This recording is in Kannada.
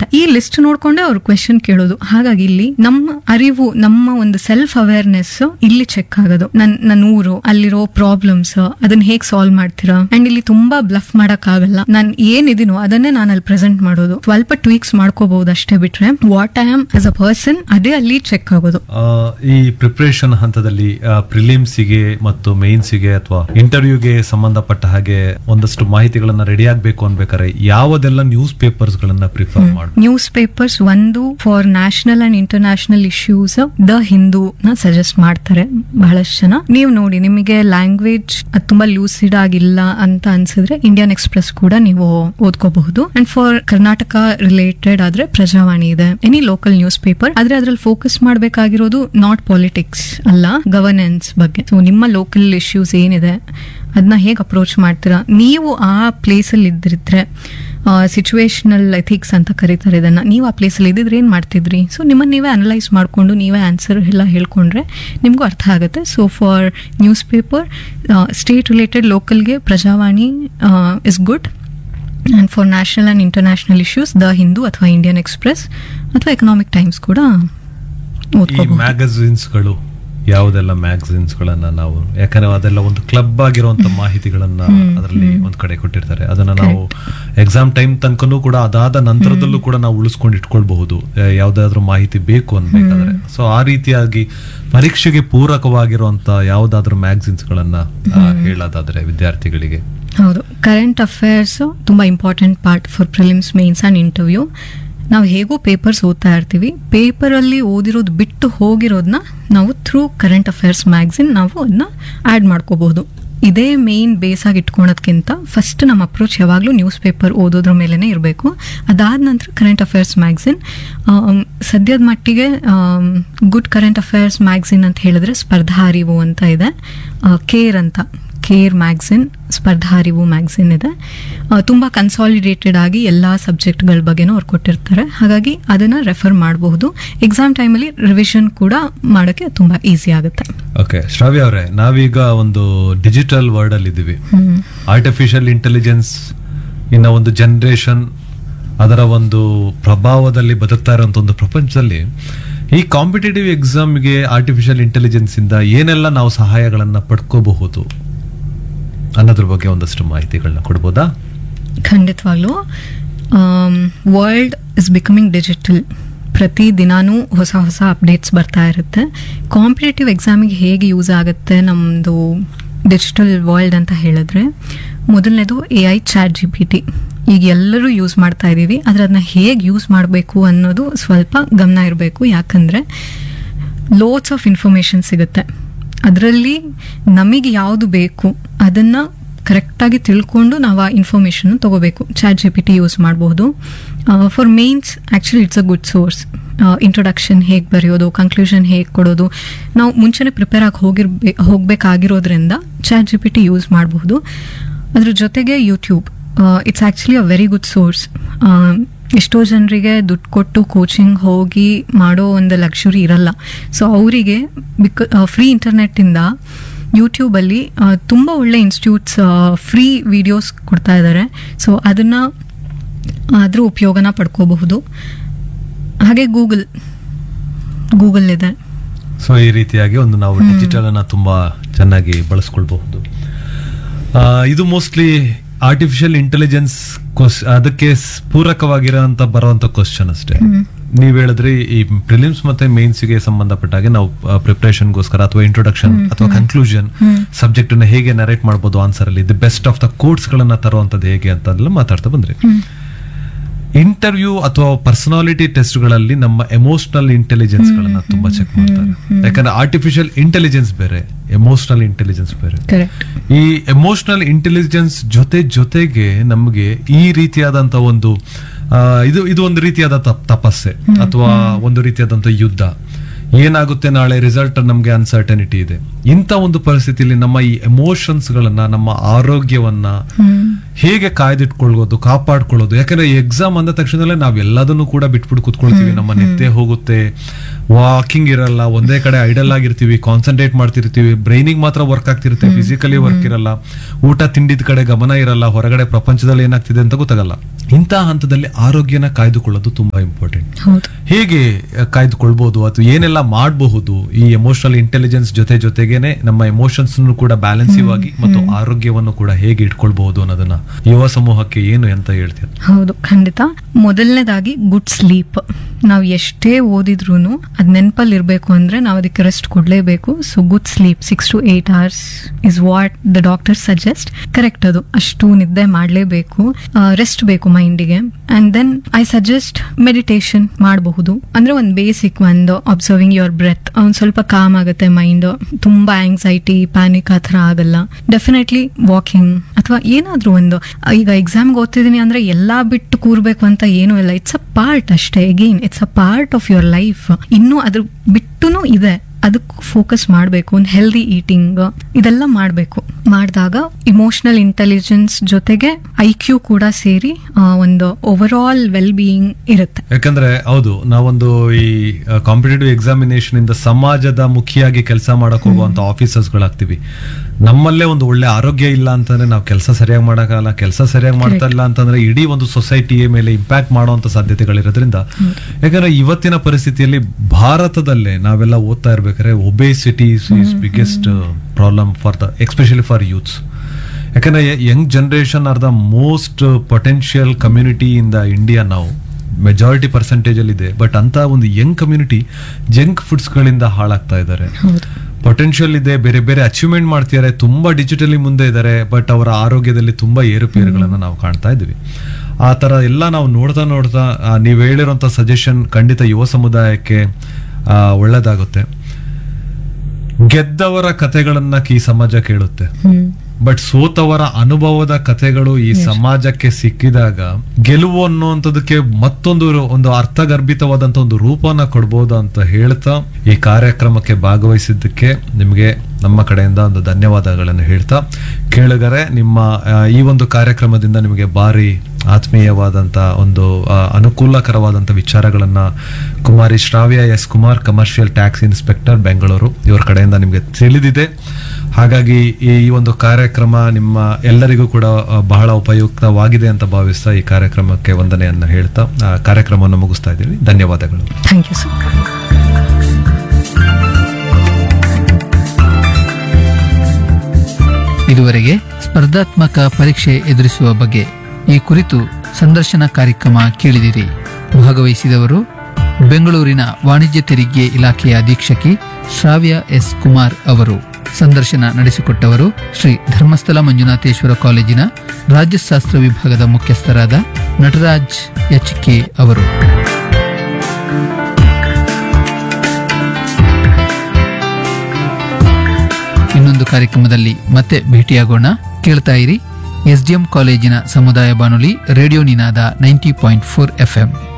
ಇರುತ್ತೆ ಈ ಲಿಸ್ಟ್ ನೋಡ್ಕೊಂಡೆ ಅವ್ರು ಕ್ವೆಶನ್ ಕೇಳೋದು ಹಾಗಾಗಿ ಇಲ್ಲಿ ನಮ್ಮ ಅರಿವು ನಮ್ಮ ಒಂದು ಸೆಲ್ಫ್ ಅವೇರ್ನೆಸ್ ಇಲ್ಲಿ ಚೆಕ್ ಆಗೋದು ನನ್ ನನ್ನ ಊರು ಅಲ್ಲಿರೋ ಪ್ರಾಬ್ಲಮ್ಸ್ ಅದನ್ನ ಹೇಗ್ ಸಾಲ್ವ್ ಮಾಡ್ತೀರಾ ಅಂಡ್ ಇಲ್ಲಿ ತುಂಬಾ ಬ್ಲಫ್ ಮಾಡಕ್ ಆಗಲ್ಲ ನಾನು ಏನಿದೀನೋ ಅದನ್ನೇ ನಾನು ಅಲ್ಲಿ ಪ್ರೆಸೆಂಟ್ ಮಾಡೋದು ಸ್ವಲ್ಪ ಟ್ವೀಕ್ಸ್ ಮಾಡ್ಕೋಬಹುದು ಅಷ್ಟೇ ಬಿಟ್ರೆ what I am as a person ಅದೇ ಅಲ್ಲಿ ಚೆಕ್ ಆಗೋದು ಆ, ಈ ಪ್ರಿಪರೇಷನ್ ಹಂತದಲ್ಲಿ ಪ್ರಿಲಿಮ್ಸಿಗೆ ಮತ್ತು ಮೇನ್ಸಿಗೆ ಅಥವಾ ಇಂಟರ್ವ್ಯೂಗೆ ಸಂಬಂಧಪಟ್ಟ ಹಾಗೆ ಒಂದಷ್ಟು ಮಾಹಿತಿಗಳನ್ನ ರೆಡಿ ಆಗ್ಬೇಕು ಅನ್ಬೇಕಾದ್ರೆ ಯಾವದೆಲ್ಲ ನ್ಯೂಸ್ ಪೇಪರ್ಸ್ ಗಳನ್ನ ಪ್ರಿಫರ್ ಮಾಡ್ಬೇಕು ನ್ಯೂಸ್ ಪೇಪರ್ಸ್ ಒಂದು for national and international issues the Hindu ನ ಸಜೆಸ್ಟ್ ಮಾಡ್ತಾರೆ ಬಹಳಷ್ಟು ಜನ ನೀವು ನೋಡಿ ನಿಮಗೆ ಲ್ಯಾಂಗ್ವೇಜ್ ಅದು ತುಂಬಾ ಲೂಸಿಡ್ ಆಗಿಲ್ಲ ಅಂತ ಅನ್ಸಿದ್ರೆ ಇಂಡಿಯನ್ ಎಕ್ಸ್ಪ್ರೆಸ್ ಕೂಡ ನೀವು ಓದ್ಕೋಬಹುದು ಅಂಡ್ ಫಾರ್ ಕರ್ನಾಟಕ ರಿಲೇಟೆಡ್ ಆದ್ರೆ ಪ್ರಜಾವಾಣಿ ಇದೆ ಎನಿ ಲೋಕಲ್ ನ್ಯೂಸ್ ಪೇಪರ್ ಆದ್ರೆ ಅದ್ರಲ್ಲಿ ಫೋಕಸ್ ಮಾಡಬೇಕಾಗಿರೋದು ನಾಟ್ ಪಾಲಿಟಿಕ್ಸ್ ಅಲ್ಲ ಗವರ್ನೆನ್ಸ್ ಬಗ್ಗೆ ಸೊ ನಿಮ್ಮ ಲೋಕಲ್ ಇಶ್ಯೂಸ್ ಏನಿದೆ ಅದನ್ನ ಹೇಗೆ ಅಪ್ರೋಚ್ ಮಾಡ್ತೀರಾ ನೀವು ಆ ಪ್ಲೇಸಲ್ಲಿ ಇದ್ದಿದ್ರೆ ಸಿಚುವೇಶನಲ್ ಎಥಿಕ್ಸ್ ಅಂತ ಕರೀತಾರೆ ಇದನ್ನ ನೀವು ಆ ಪ್ಲೇಸಲ್ಲಿ ಇದ್ದಿದ್ರೆ ಏನು ಮಾಡ್ತಿದ್ರಿ ಸೊ ನಿಮ್ಮನ್ನು ನೀವೇ ಅನಲೈಸ್ ಮಾಡಿಕೊಂಡು ನೀವೇ ಆನ್ಸರ್ ಎಲ್ಲ ಹೇಳ್ಕೊಂಡ್ರೆ ನಿಮಗೂ ಅರ್ಥ ಆಗುತ್ತೆ so for newspaper state related ಲೋಕಲ್ಗೆ Prajavani is good and for national and international issues the Hindu ಅಥವಾ ಇಂಡಿಯನ್ ಎಕ್ಸ್ಪ್ರೆಸ್ ಅಥವಾ ಎಕನಾಮಿಕ್ ಟೈಮ್ಸ್ ಕೂಡ ಈ ಓದ್ಕೋಬಹುದು ಮ್ಯಾಗಝಿನ್ಸ್ ಗಳು ಯಾವುದೆಲ್ಲ ಮ್ಯಾಗಝಿನ್ಸ್ ಗಳನ್ನ ನಾವು ಯಾಕಂದ್ರೆ ಅದೆಲ್ಲ ಒಂದು ಕ್ಲಬ್ ಆಗಿರುವಂತ ಮಾಹಿತಿಗಳನ್ನ ಅದರಲ್ಲಿ ಒಂದ್ ಕಡೆ ಕೊಟ್ಟಿರ್ತಾರೆ ಅದನ್ನ ನಾವು ಎಕ್ಸಾಮ್ ಟೈಮ್ ತನಕನೂ ಕೂಡ ಅದಾದ ನಂತರದಲ್ಲೂ ಕೂಡ ನಾವು ಉಳಿಸ್ಕೊಂಡು ಇಟ್ಕೊಳ್ಬಹುದು ಆ, ಯಾವ್ದಾದ್ರು ಮಾಹಿತಿ ಬೇಕು ಅನ್ಬೇಕಾದ್ರೆ ಸೊ ಆ ರೀತಿಯಾಗಿ ಪರೀಕ್ಷೆಗೆ ಪೂರಕವಾಗಿರುವಂತ ಯಾವ್ದಾದ್ರು ಮ್ಯಾಗಝಿನ್ಸ್ ಗಳನ್ನ ಆ, ಹೇಳೋದಾದ್ರೆ ವಿದ್ಯಾರ್ಥಿಗಳಿಗೆ ಹೌದು ಕರೆಂಟ್ ಅಫೇರ್ಸ್ ತುಂಬಾ important part for prelims mains and interview ನಾವು ಹೇಗೂ ಪೇಪರ್ಸ್ ಓದ್ತಾ ಇರ್ತೀವಿ ಪೇಪರಲ್ಲಿ ಓದಿರೋದು ಬಿಟ್ಟು ಹೋಗಿರೋದನ್ನ ನಾವು ಥ್ರೂ ಕರೆಂಟ್ ಅಫೇರ್ಸ್ ಮ್ಯಾಗ್ಝಿನ್ ನಾವು ಅದನ್ನ ಆ್ಯಡ್ ಮಾಡ್ಕೋಬಹುದು ಇದೇ ಮೇನ್ ಬೇಸ್ ಆಗಿ ಇಟ್ಕೊಳೋದ್ಕಿಂತ ಫಸ್ಟ್ ನಮ್ಮ ಅಪ್ರೋಚ್ ಯಾವಾಗಲೂ ನ್ಯೂಸ್ ಪೇಪರ್ ಓದೋದ್ರ ಮೇಲೇ ಇರಬೇಕು ಅದಾದ ನಂತರ ಕರೆಂಟ್ ಅಫೇರ್ಸ್ ಮ್ಯಾಗ್ಝಿನ್ ಸದ್ಯದ ಮಟ್ಟಿಗೆ ಗುಡ್ ಕರೆಂಟ್ ಅಫೇರ್ಸ್ ಮ್ಯಾಗ್ಝಿನ್ ಅಂತ ಹೇಳಿದ್ರೆ ಸ್ಪರ್ಧಾ ಅರಿವು ಅಂತ ಇದೆ ಕೇರ್ ಅಂತ ಕೇರ್ ಮ್ಯಾಗ್ಝಿನ್ ಸ್ಪರ್ಧಾ ಅರಿವು ಮ್ಯಾಗ್ಝಿನ್ ಇದೆ ಆ, ತುಂಬಾ ಕನ್ಸಾಲಿಡೇಟೆಡ್ ಆಗಿ ಎಲ್ಲ ಸಬ್ಜೆಕ್ಟ್ಗಳ ಬಗ್ಗೆನೂ ಅವ್ರು ಕೊಟ್ಟಿರ್ತಾರೆ ಹಾಗಾಗಿ ಅದನ್ನ ರೆಫರ್ ಮಾಡಬಹುದು ಎಕ್ಸಾಮ್ ಟೈಮಲ್ಲಿ ರಿವಿಷನ್ ಕೂಡ ಮಾಡೋಕ್ಕೆ ತುಂಬಾ ಈಸಿ ಆಗುತ್ತೆ ಓಕೆ ಶ್ರಾವ್ಯ ಅವರೇ ನಾವೀಗ ಒಂದು ಡಿಜಿಟಲ್ ವರ್ಲ್ಡ್ ಅಲ್ಲಿ ಇದ್ದೀವಿ ಆರ್ಟಿಫಿಷಿಯಲ್ ಇಂಟೆಲಿಜೆನ್ಸ್ ಇನ್ನ ಒಂದು ಜನರೇಷನ್ ಅದರ ಒಂದು ಪ್ರಭಾವದಲ್ಲಿ ಬದುಕ್ತಾ ಇರುವಂತ ಒಂದು ಪ್ರಪಂಚದಲ್ಲಿ ಈ ಕಾಂಪಿಟೇಟಿವ್ ಎಕ್ಸಾಮ್ಗೆ ಆರ್ಟಿಫಿಷಿಯಲ್ ಇಂಟೆಲಿಜೆನ್ಸ್ ಇಂದ ಏನೆಲ್ಲ ನಾವು ಸಹಾಯಗಳನ್ನ ಪಡ್ಕೋಬಹುದು ಅನ್ನೋದ್ರ ಬಗ್ಗೆ ಒಂದಷ್ಟು ಮಾಹಿತಿಗಳನ್ನ ಕೊಡ್ಬೋದಾ ಖಂಡಿತವಾಗ್ಲೂ ವರ್ಲ್ಡ್ ಇಸ್ ಬಿಕಮಿಂಗ್ ಡಿಜಿಟಲ್ ಪ್ರತಿ ದಿನಾನೂ ಹೊಸ ಹೊಸ ಅಪ್ಡೇಟ್ಸ್ ಬರ್ತಾ ಇರುತ್ತೆ ಕಾಂಪಿಟೇಟಿವ್ ಎಕ್ಸಾಮಿಗೆ ಹೇಗೆ ಯೂಸ್ ಆಗುತ್ತೆ ನಮ್ಮದು ಡಿಜಿಟಲ್ ವರ್ಲ್ಡ್ ಅಂತ ಹೇಳಿದ್ರೆ ಮೊದಲನೇದು A I chat G P T ಈಗ ಎಲ್ಲರೂ ಯೂಸ್ ಮಾಡ್ತಾ ಇದ್ದೀವಿ ಆದರೆ ಅದನ್ನ ಹೇಗೆ ಯೂಸ್ ಮಾಡಬೇಕು ಅನ್ನೋದು ಸ್ವಲ್ಪ ಗಮನ ಇರಬೇಕು ಯಾಕಂದರೆ ಲೋಡ್ಸ್ ಆಫ್ ಇನ್ಫಾರ್ಮೇಷನ್ ಸಿಗುತ್ತೆ ಅದರಲ್ಲಿ ನಮಗೆ ಯಾವುದು ಬೇಕು ಅದನ್ನು ಕರೆಕ್ಟಾಗಿ ತಿಳ್ಕೊಂಡು ನಾವು ಆ ಇನ್ಫಾರ್ಮೇಷನ್ ತಗೋಬೇಕು chat G P T use ಮಾಡಬಹುದು for mains actually it's a good source introduction ಹೇಗೆ ಬರೆಯೋದು ಕನ್ಕ್ಲೂಷನ್ ಹೇಗೆ ಕೊಡೋದು ನಾವು ಮುಂಚೆನೇ ಪ್ರಿಪೇರ್ ಆಗಿ ಹೋಗಿರ್ಬೇ ಹೋಗಬೇಕಾಗಿರೋದ್ರಿಂದ chat G P T use ಮಾಡಬಹುದು ಅದ್ರ ಜೊತೆಗೆ YouTube it's actually a very good source ಎಷ್ಟೋ ಜನರಿಗೆ ದುಡ್ಡು ಕೊಟ್ಟು ಕೋಚಿಂಗ್ ಹೋಗಿ ಮಾಡೋ ಒಂದು ಲಕ್ಷುರಿ ಇರಲ್ಲ ಸೊ ಅವರಿಗೆ ಬಿಕ ಫ್ರೀ ಇಂಟರ್ನೆಟ್ಟಿಂದ ಯೂಟ್ಯೂಬಲ್ಲಿ ತುಂಬ ಒಳ್ಳೆ ಇನ್ಸ್ಟಿಟ್ಯೂಟ್ಸ್ ಫ್ರೀ ವಿಡಿಯೋಸ್ ಕೊಡ್ತಾ ಇದ್ದಾರೆ ಸೊ ಅದನ್ನು ಅದ್ರ ಉಪಯೋಗನ ಪಡ್ಕೋಬಹುದು ಹಾಗೆ ಗೂಗಲ್ ಗೂಗಲ್ ಇದೆ ಸೊ ಈ ರೀತಿಯಾಗಿ ಒಂದು ನಾವು ಡಿಜಿಟಲ್ ಅನ್ನ ತುಂಬಾ ಚೆನ್ನಾಗಿ ಬಳಸ್ಕೊಳ್ಬಹುದು ಆ, ಇದು ಮೋಸ್ಟ್ಲಿ ಆರ್ಟಿಫಿಷಿಯಲ್ ಇಂಟೆಲಿಜೆನ್ಸ್ ಅದಕ್ಕೆ ಸ್- ಪೂರಕವಾಗಿರೋಂತ ಬರುವಂತ ಕ್ವಶನ್ ಅಷ್ಟೇ ನೀವ್ ಹೇಳಿದ್ರಿ ಈ ಪ್ರಿಲಿಮ್ಸ್ ಮತ್ತೆ ಮೇನ್ಸ್ ಗೆ ಸಂಬಂಧಪಟ್ಟ ಹಾಗೆ ನಾವು ಪ್ರಿಪರೇಷನ್ಗೋಸ್ಕರ ಅಥವಾ ಇಂಟ್ರೊಡಕ್ಷನ್ ಅಥವಾ ಕನ್ಕ್ಲೂಷನ್ ಸಬ್ಜೆಕ್ಟ್ ಅನ್ನ ಹೇಗೆ ನರೇಟ್ ಮಾಡ್ಬೋದು ಆನ್ಸರ್ ಅಲ್ಲಿ the best of the course ಗಳನ್ನ ತರುವಂತದ್ದು ಹೇಗೆ ಅಂತ ಎಲ್ಲ ಮಾತಾಡ್ತಾ ಬಂದ್ರಿ ಇಂಟರ್ವ್ಯೂ ಅಥವಾ ಪರ್ಸನಾಲಿಟಿ ಟೆಸ್ಟ್ಗಳಲ್ಲಿ ನಮ್ಮ ಎಮೋಷನಲ್ ಇಂಟೆಲಿಜೆನ್ಸ್ ಗಳನ್ನ ತುಂಬಾ ಚೆಕ್ ಮಾಡ್ತಾರೆ ಯಾಕಂದ್ರೆ ಆರ್ಟಿಫಿಷಿಯಲ್ ಇಂಟೆಲಿಜೆನ್ಸ್ ಬೇರೆ ಎಮೋಷನಲ್ ಇಂಟೆಲಿಜೆನ್ಸ್ ಬೇರೆ ಕರೆಕ್ಟ್ ಈ ಎಮೋಷನಲ್ ಇಂಟೆಲಿಜೆನ್ಸ್ ಜೊತೆ ಜೊತೆಗೆ ನಮಗೆ ಈ ರೀತಿಯಾದಂತ ಒಂದು ಆ, ಇದು ಇದು ಒಂದು ರೀತಿಯಾದ ತಪ್- ತಪಸ್ಸೆ ಅಥವಾ ಒಂದು ರೀತಿಯಾದಂತ ಯುದ್ಧ ಏನಾಗುತ್ತೆ ನಾಳೆ ರಿಸಲ್ಟ್ ನಮಗೆ ಅನ್ಸರ್ಟನಿಟಿ ಇದೆ ಇಂಥ ಒಂದು ಪರಿಸ್ಥಿತಿಯಲ್ಲಿ ನಮ್ಮ ಈ ಎಮೋಷನ್ಸ್ ಗಳನ್ನ ನಮ್ಮ ಆರೋಗ್ಯವನ್ನ ಹೇಗೆ ಕಾಯ್ದಿಟ್ಕೊಳ್ಳೋದು ಕಾಪಾಡ್ಕೊಳ್ಳೋದು ಯಾಕಂದ್ರೆ ಎಕ್ಸಾಮ್ ಅಂದ ತಕ್ಷಣದಲ್ಲೇ ನಾವ್ ಎಲ್ಲದನ್ನು ಕೂಡ ಬಿಟ್ಬಿಟ್ಟು ಕುತ್ಕೊಳ್ತೀವಿ ನಮ್ಮ ನಿದ್ದೆ ಹೋಗುತ್ತೆ ವಾಕಿಂಗ್ ಇರಲ್ಲ ಒಂದೇ ಕಡೆ ಐಡಲ್ ಆಗಿರ್ತೀವಿ ಕಾನ್ಸಂಟ್ರೇಟ್ ಮಾಡ್ತಿರ್ತೀವಿ ಬ್ರೈನಿಗೆ ಮಾತ್ರ ವರ್ಕ್ ಆಗ್ತಿರುತ್ತೆ ಫಿಸಿಕಲಿ ವರ್ಕ್ ಇರಲ್ಲ ಊಟ ತಿಂಡಿದ ಕಡೆ ಗಮನ ಇರಲ್ಲ ಹೊರಗಡೆ ಪ್ರಪಂಚದಲ್ಲಿ ಏನಾಗ್ತಿದೆ ಅಂತ ಗೊತ್ತಾಗಲ್ಲ ಇಂತಹ ಹಂತದಲ್ಲಿ ಆರೋಗ್ಯನ ಕಾಯ್ದುಕೊಳ್ಳೋದು ತುಂಬಾ ಇಂಪಾರ್ಟೆಂಟ್ ಹೌದು ಹೇಗೆ ಅಹ್, ಕಾಯ್ದುಕೊಳ್ಬಹುದು ಅಥವಾ ಏನೆಲ್ಲ ಮಾಡಬಹುದು ಈ ಎಮೋಷನಲ್ ಇಂಟೆಲಿಜೆನ್ಸ್ ಜೊತೆ ಜೊತೆಗೇನೆ ನಮ್ಮ ಎಮೋಷನ್ಸ್ ಕೂಡ ಬ್ಯಾಲೆನ್ಸಿವ್ ಆಗಿ ಮತ್ತು ಆರೋಗ್ಯವನ್ನು ಕೂಡ ಹೇಗೆ ಇಟ್ಕೊಳ್ಬಹುದು ಅನ್ನೋದನ್ನ ಯುವ ಸಮೂಹಕ್ಕೆ ಏನು ಅಂತ ಹೇಳ್ತೀರ ಹೌದು ಖಂಡಿತ ಮೊದಲನೇದಾಗಿ ಗುಡ್ ಸ್ಲೀಪ್ ನಾವು ಎಷ್ಟೇ ಓದಿದ್ರು ಅದ್ ನೆನಪಲ್ಲಿ ಇರಬೇಕು ಅಂದ್ರೆ ನಾವು ಅದಕ್ಕೆ ರೆಸ್ಟ್ ಕೊಡ್ಲೇಬೇಕು so good sleep six to eight hours is what the doctor suggest correct ಅದು ಅಷ್ಟು ನಿದ್ದೆ ಮಾಡಲೇಬೇಕು ರೆಸ್ಟ್ ಬೇಕು ಮೈಂಡಿಗೆ and then I suggest meditation ಮಾಡಬಹುದು ಅಂದ್ರೆ ಒಂದು ಬೇಸಿಕ್ ಒಂದು ಅಬ್ಸರ್ವಿಂಗ್ ಯುವರ್ ಬ್ರೆತ್ ಒಂದ್ ಸ್ವಲ್ಪ ಕಾಮ್ ಆಗುತ್ತೆ ಮೈಂಡ್ ತುಂಬಾ ಆಂಗ್ಸೈಟಿ ಪ್ಯಾನಿಕ್ ಆ ಥರ ಆಗಲ್ಲ ಡೆಫಿನೆಟ್ಲಿ ವಾಕಿಂಗ್ ಅಥವಾ ಏನಾದ್ರೂ ಒಂದು ಈಗ ಎಕ್ಸಾಮ್ಗೆ ಓದ್ತಿದ್ದೀನಿ ಅಂದ್ರೆ ಎಲ್ಲಾ ಬಿಟ್ಟು ಕೂರ್ಬೇಕು ಅಂತ ಏನೂ ಇಲ್ಲ ಇಟ್ಸ್ ಅ ಪಾರ್ಟ್ ಅಷ್ಟೇ again it's a part of your life ಇನ್ನೂ ಅದ್ರ ಬಿಟ್ಟುನು ಇದೆ ಅದಕ್ಕೂ ಫೋಕಸ್ ಮಾಡಬೇಕು ಒಂದು ಹೆಲ್ದಿ ಈಟಿಂಗ್ ಇದೆಲ್ಲ ಮಾಡಬೇಕು ಮಾಡಿದಾಗ ಇಮೋಷನಲ್ ಇಂಟೆಲಿಜೆನ್ಸ್ ಜೊತೆಗೆ ಐ ಕ್ಯೂ ಕೂಡ ಸೇರಿ ಆ, ಒಂದು ಓವರ್ ಆಲ್ ವೆಲ್ ಬೀಯಿಂಗ್ ಇರುತ್ತೆ ಯಾಕಂದ್ರೆ ಹೌದು ನಾವೊಂದು ಈ ಕಾಂಪಿಟೇಟಿವ್ ಎಕ್ಸಾಮಿನೇಷನ್ ಇಂದ ಸಮಾಜದ ಮುಖಿಯಾಗಿ ಕೆಲಸ ಮಾಡಕ್ ಹೋಗುವಂತ ಆಫೀಸರ್ಸ್ ಗಳಾಗ್ತಿವಿ ನಮ್ಮಲ್ಲೇ ಒಂದು ಒಳ್ಳೆ ಆರೋಗ್ಯ ಇಲ್ಲ ಅಂತಂದ್ರೆ ನಾವು ಕೆಲಸ ಸರಿಯಾಗಿ ಮಾಡಕ್ಕಾಗಲ್ಲ ಕೆಲಸ ಸರಿಯಾಗಿ ಮಾಡ್ತಾ ಇಲ್ಲ ಅಂತಂದ್ರೆ ಇಡೀ ಒಂದು ಸೊಸೈಟಿಯ ಮೇಲೆ ಇಂಪ್ಯಾಕ್ಟ್ ಮಾಡುವಂತ ಸಾಧ್ಯತೆಗಳಿರೋದ್ರಿಂದ ಯಾಕಂದ್ರೆ ಇವತ್ತಿನ ಪರಿಸ್ಥಿತಿಯಲ್ಲಿ ಭಾರತದಲ್ಲೇ ನಾವೆಲ್ಲ ಓದ್ತಾ ಇರ್ಬೇಕಾದ್ರೆ obesity is biggest problem for the especially for youths ಯಾಕಂದ್ರೆ young generation are the most potential community in the India ನಾವು ಮೆಜಾರಿಟಿ ಪರ್ಸೆಂಟೇಜ್ ಅಲ್ಲಿ ಇದೆ ಬಟ್ ಅಂತ ಒಂದು ಯಂಗ್ ಕಮ್ಯುನಿಟಿ ಜಂಕ್ ಫುಡ್ಸ್ ಗಳಿಂದ ಹಾಳಾಗ್ತಾ ಇದ್ದಾರೆ ಹೌದು ಪೊಟೆನ್ಷಿಯಲ್ ಇದೆ ಬೇರೆ ಬೇರೆ ಅಚೀವ್ಮೆಂಟ್ ಮಾಡ್ತಿದ್ದಾರೆ ತುಂಬಾ ಡಿಜಿಟಲಿ ಮುಂದೆ ಇದ್ದಾರೆ ಬಟ್ ಅವರ ಆರೋಗ್ಯದಲ್ಲಿ ತುಂಬಾ ಏರುಪೇರುಗಳನ್ನ ನಾವು ಕಾಣ್ತಾ ಇದ್ದೀವಿ ಆ ತರ ಎಲ್ಲ ನಾವು ನೋಡ್ತಾ ನೋಡ್ತಾ ಆ, ನೀವು ಹೇಳಿರುವಂತ ಸಜೆಷನ್ ಖಂಡಿತ ಯುವ ಸಮುದಾಯಕ್ಕೆ ಆ, ಒಳ್ಳೇದಾಗುತ್ತೆ ಗೆದ್ದವರ ಕಥೆಗಳನ್ನ ಈ ಸಮಾಜ ಕೇಳುತ್ತೆ ಹ್ಮ್ ಬಟ್ ಸೋತವರ ಅನುಭವದ ಕಥೆಗಳು ಈ ಸಮಾಜಕ್ಕೆ ಸಿಕ್ಕಿದಾಗ ಗೆಲುವು ಅನ್ನುವಂಥದಕ್ಕೆ ಮತ್ತೊಂದು ರು- ಒಂದು ಅರ್ಥಗರ್ಭಿತವಾದಂತ ಒಂದು ರೂಪನ ಕೊಡ್ಬೋದು ಅಂತ ಹೇಳ್ತಾ ಈ ಕಾರ್ಯಕ್ರಮಕ್ಕೆ ಭಾಗವಹಿಸಿದ್ದಕ್ಕೆ ನಿಮಗೆ ನಮ್ಮ ಕಡೆಯಿಂದ ಒಂದು ಧನ್ಯವಾದಗಳನ್ನು ಹೇಳ್ತಾ ಕೇಳುಗರೆ ನಿಮ್ಮ ಆ, ಈ ಒಂದು ಕಾರ್ಯಕ್ರಮದಿಂದ ನಿಮಗೆ ಭಾರಿ ಆತ್ಮೀಯವಾದಂತ ಒಂದು ಆ, ಅನುಕೂಲಕರವಾದಂತ ವಿಚಾರಗಳನ್ನ Kumari Shravya S Kumar commercial tax inspector Bengaluru ಇವರ ಕಡೆಯಿಂದ ನಿಮಗೆ ತಿಳಿದಿದೆ ಹಾಗಾಗಿ ಈ ಒಂದು ಕಾರ್ಯಕ್ರಮ ನಿಮ್ಮ ಎಲ್ಲರಿಗೂ ಕೂಡ ಆ, ಬಹಳ ಉಪಯುಕ್ತವಾಗಿದೆ ಅಂತ ಭಾವಿಸ್ತಾ ಈ ಕಾರ್ಯಕ್ರಮಕ್ಕೆ ವಂದನೆಯನ್ನ ಹೇಳ್ತಾ ಆ, ಕಾರ್ಯಕ್ರಮವನ್ನು ಮುಗಿಸ್ತಾ ಇದ್ದೀವಿ ಧನ್ಯವಾದಗಳು ಥ್ಯಾಂಕ್ ಯು ಸರ್ ಇದುವರೆಗೆ ಸ್ಪರ್ಧಾತ್ಮಕ ಪರೀಕ್ಷೆ ಎದುರಿಸುವ ಬಗ್ಗೆ ಈ ಕುರಿತು ಸಂದರ್ಶನ ಕಾರ್ಯಕ್ರಮ ಕೇಳಿದಿರಿ ಭಾಗವಹಿಸಿದವರು ಬೆಂಗಳೂರಿನ ವಾಣಿಜ್ಯ ತೆರಿಗೆ ಇಲಾಖೆಯ ಅಧೀಕ್ಷಕಿ ಶ್ರಾವ್ಯ ಎಸ್ ಕುಮಾರ್ ಅವರು ಸಂದರ್ಶನ ನಡೆಸಿಕೊಟ್ಟವರು ಶ್ರೀ ಧರ್ಮಸ್ಥಳ ಮಂಜುನಾಥೇಶ್ವರ ಕಾಲೇಜಿನ ರಾಜ್ಯಶಾಸ್ತ್ರ ವಿಭಾಗದ ಮುಖ್ಯಸ್ಥರಾದ ನಟರಾಜ್ ಎಚ್ ಕೆ ಅವರು ಇನ್ನೊಂದು ಕಾರ್ಯಕ್ರಮದಲ್ಲಿ ಮತ್ತೆ ಭೇಟಿಯಾಗೋಣ ಕೇಳ್ತಾ ಇರಿ ಎಸ್ಡಿಎಂ ಕಾಲೇಜಿನ ಸಮುದಾಯ ಬಾನುಲಿ radio Ninada ninety point four FM